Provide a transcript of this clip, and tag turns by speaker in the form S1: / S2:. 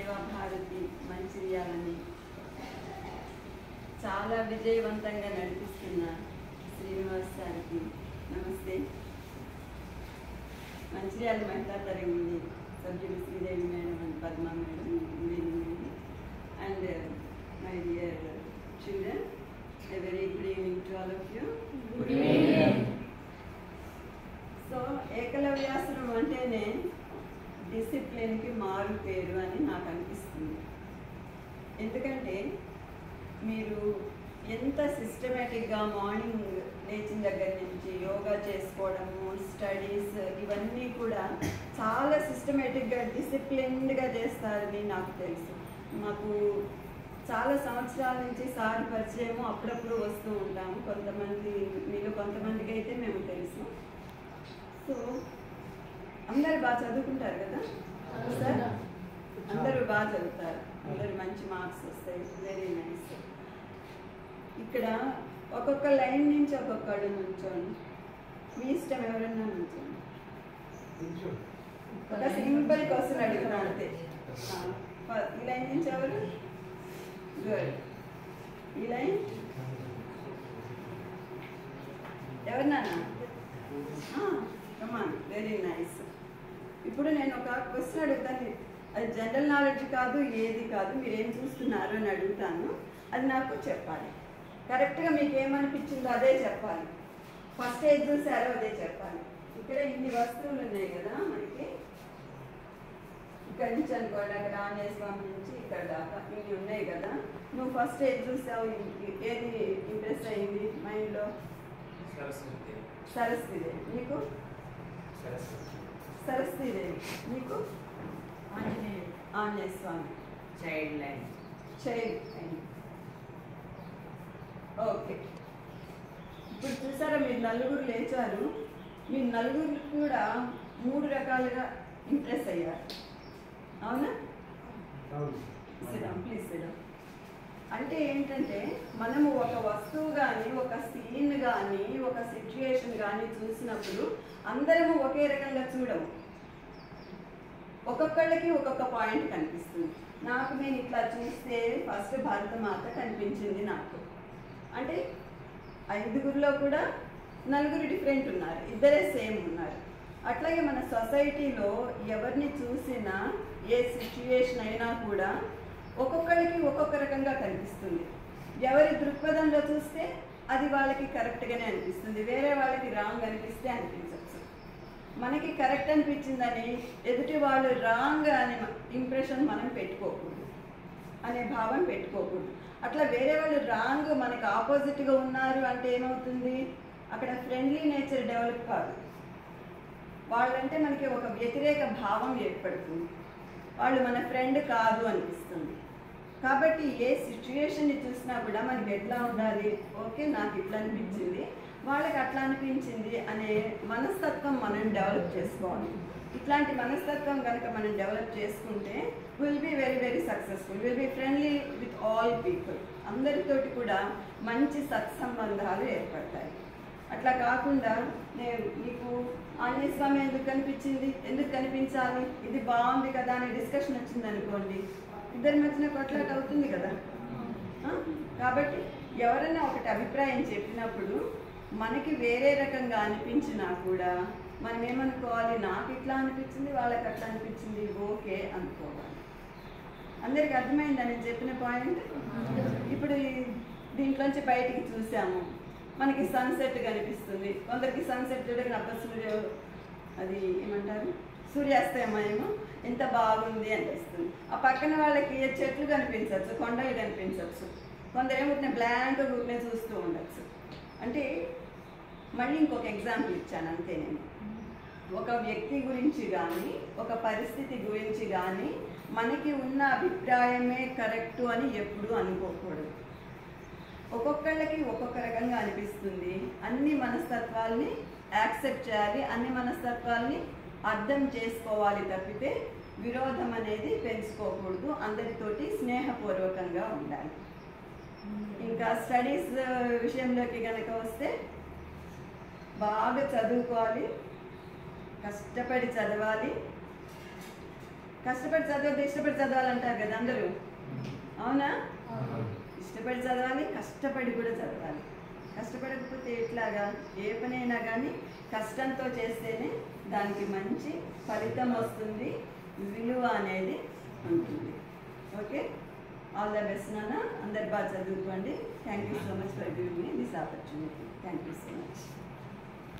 S1: సేవాభారతి మంచిర్యాలని చాలా విజయవంతంగా నడిపిస్తున్న శ్రీనివాస్ గారికి నమస్తే మంచిర్యాల మహిళా తరంగిణి సభ్యులు Sridevi madam and Padma madam good and my dear children a very good evening to all of you
S2: Good evening.
S1: So ఏకలవ్యాసనం అంటేనే డిసిప్లిన్కి మారు పేరు అని నాకు అనిపిస్తుంది ఎందుకంటే మీరు ఎంత సిస్టమేటిక్గా మార్నింగ్ లేచిన దగ్గర నుంచి యోగా చేసుకోవడము స్టడీస్ ఇవన్నీ కూడా చాలా సిస్టమేటిక్గా డిసిప్లిన్డ్గా చేస్తారని నాకు తెలుసు మాకు చాలా సంవత్సరాల నుంచి సార్ పరిచయము అప్పుడప్పుడు వస్తూ ఉంటాము కొంతమంది మీలో కొంతమందికి అయితే మేము తెలుసు సో అందరు బాగా చదువుకుంటారు కదా సార్ అందరూ బాగా చదువుతారు అందరూ మంచి మార్క్స్ వస్తాయి వెరీ నైస్ ఇక్కడ ఒక్కొక్క లైన్ నుంచి ఒక్కొక్కడు నుంచోండి మీ ఇష్టం ఎవరన్నా నుంచోండి ఒక సింపుల్ క్వశ్చన్ అడుగుతాను అంతే ఆ, ఫ- ఈ లైన్ నుంచి ఎవరు గుడ్ ఈ లైన్ ఎవరినా కమాన్ వెరీ నైస్ ఇప్పుడు నేను ఒక క్వశ్చన్ అడుగుతాను అది జనరల్ నాలెడ్జ్ కాదు ఏది కాదు మీరు ఏం చూస్తున్నారు అని అడుగుతాను అది నాకు చెప్పాలి కరెక్ట్గా మీకు ఏమనిపించిందో అదే చెప్పాలి ఫస్ట్ ఏది చూసారో అదే చెప్పాలి ఇక్కడ ఇన్ని వస్తువులు ఉన్నాయి కదా మనకి ఇక్కడ నుంచి అనుకోండి అక్కడ ఆంజనేయ స్వామి నుంచి ఇక్కడ దాకా ఇవి ఉన్నాయి కదా నువ్వు ఫస్ట్ ఏది చూసావు ఇ- ఏది ఇంప్రెస్ అయింది మైండ్లో
S2: సరస్వతి
S1: సరస్వతిదేవి నీకు
S2: సరస్వతి
S1: సరస్వతిదేవి నీకు
S3: ఆంజనేయుడు
S1: Anjaneya Swami
S3: child line
S1: child అయింది ఓకే ఇప్పుడు చూసారా మీరు నలుగురు లేచారు మీ నలుగురు కూడా మూడు రకాలుగా ఇంప్రెస్ అయ్యారు అవునా సిద్ధం ప్లీజ్ సిద్ధం అంటే ఏంటంటే మనము ఒక వస్తువు కానీ ఒక సీన్ కానీ ఒక సిచ్యుయేషన్ కానీ చూసినప్పుడు అందరము ఒకే రకంగా చూడము ఒక్కొక్కళ్ళకి ఒక్కొక్క పాయింట్ కనిపిస్తుంది నాకు నేను ఇట్లా చూస్తే ఫస్ట్ భారతమాత కనిపించింది నాకు అంటే ఐదుగురిలో కూడా నలుగురు డిఫరెంట్ ఉన్నారు ఇద్దరే సేమ్ ఉన్నారు అట్లాగే మన సొసైటీలో ఎవరిని చూసినా ఏ సిచ్యుయేషన్ అయినా కూడా ఒక్కొక్కరికి ఒక్కొక్క రకంగా కనిపిస్తుంది ఎవరి దృక్పథంలో చూస్తే అది వాళ్ళకి కరెక్ట్గానే అనిపిస్తుంది వేరే వాళ్ళకి రాంగ్ అనిపిస్తే అనిపించవచ్చు మనకి కరెక్ట్ అనిపించిందని ఎదుటి వాళ్ళు రాంగ్ అనే ఇంప్రెషన్ మనం పెట్టుకోకూడదు అనే భావం పెట్టుకోకూడదు అట్లా వేరే వాళ్ళు రాంగ్ మనకి ఆపోజిట్గా ఉన్నారు అంటే ఏమవుతుంది అక్కడ ఫ్రెండ్లీ నేచర్ డెవలప్ కాదు వాళ్ళంటే మనకి ఒక వ్యతిరేక భావం ఏర్పడుతుంది వాళ్ళు మన ఫ్రెండ్ కాదు అనిపిస్తుంది కాబట్టి ఏ సిచ్యుయేషన్ని చూసినా కూడా మనకి ఎట్లా ఉండాలి ఓకే నాకు ఇట్లా అనిపించింది వాళ్ళకి అట్లా అనిపించింది అనే మనస్తత్వం మనం డెవలప్ చేసుకోవాలి ఇట్లాంటి మనస్తత్వం కనుక మనం డెవలప్ చేసుకుంటే will be very very successful will be friendly with all people అందరితోటి కూడా మంచి సత్సంబంధాలు ఏర్పడతాయి అట్లా కాకుండా నేను నీకు ఆంజనేయ స్వామి ఎందుకు కనిపించింది ఎందుకు కనిపించాలి ఇది బాగుంది కదా అనే డిస్కషన్ వచ్చింది అనుకోండి ఇద్దరి మధ్యన కొట్లాట అవుతుంది కదా ఆ? కాబట్టి ఎవరైనా ఒకటి అభిప్రాయం చెప్పినప్పుడు మనకి వేరే రకంగా అనిపించినా కూడా మనం ఏమనుకోవాలి నాకు ఇట్లా అనిపించింది వాళ్ళకి అట్లా అనిపించింది ఓకే అనుకోవాలి అందరికి అర్థమైందా నేను చెప్పిన పాయింట్ ఇప్పుడు ఈ- దీంట్లోంచి బయటికి చూసాము మనకి సన్సెట్ కనిపిస్తుంది కొందరికి సన్సెట్ చూడగానే అబ్బా సూర్య అది ఏమంటారు సూర్యాస్తమయము ఎంత బాగుంది అనిపిస్తుంది ఆ పక్కన వాళ్ళకి చెట్లు కనిపించవచ్చు కొండలు కనిపించవచ్చు కొందరు ఏమవుతున్న బ్లాంక్ ఊరినే చూస్తూ ఉండొచ్చు అంటే మళ్ళీ ఇంకొక ఎగ్జాంపుల్ ఇచ్చాను అంతే నేను ఒక వ్యక్తి గురించి కానీ ఒక పరిస్థితి గురించి కానీ మనకి ఉన్న అభిప్రాయమే కరెక్టు అని ఎప్పుడూ అనుకోకూడదు ఒక్కొక్కళ్ళకి ఒక్కొక్క రకంగా అనిపిస్తుంది అన్ని మనస్తత్వాల్ని యాక్సెప్ట్ చేయాలి అన్ని మనస్తత్వాల్ని అర్థం చేసుకోవాలి తప్పితే విరోధం అనేది పెంచుకోకూడదు అందరితోటి స్నేహపూర్వకంగా ఉండాలి ఇంకా స్టడీస్ విషయంలోకి కనుక వస్తే బాగా చదువుకోవాలి కష్టపడి చదవాలి కష్టపడి చదవద్దు ఇష్టపడి చదవాలంటారు కదా అందరూ అవునా ఇష్టపడి చదవాలి కష్టపడి కూడా చదవాలి కష్టపడకపోతే ఎట్లాగా ఏ పనైనా కానీ కష్టంతో చేస్తేనే దానికి మంచి ఫలితం వస్తుంది విలువ అనేది ఉంటుంది ఓకే ఆల్ ద బెస్ట్ నాన్న అందరు బాగా చదువుకోండి thank you so much for giving me this opportunity thank you so much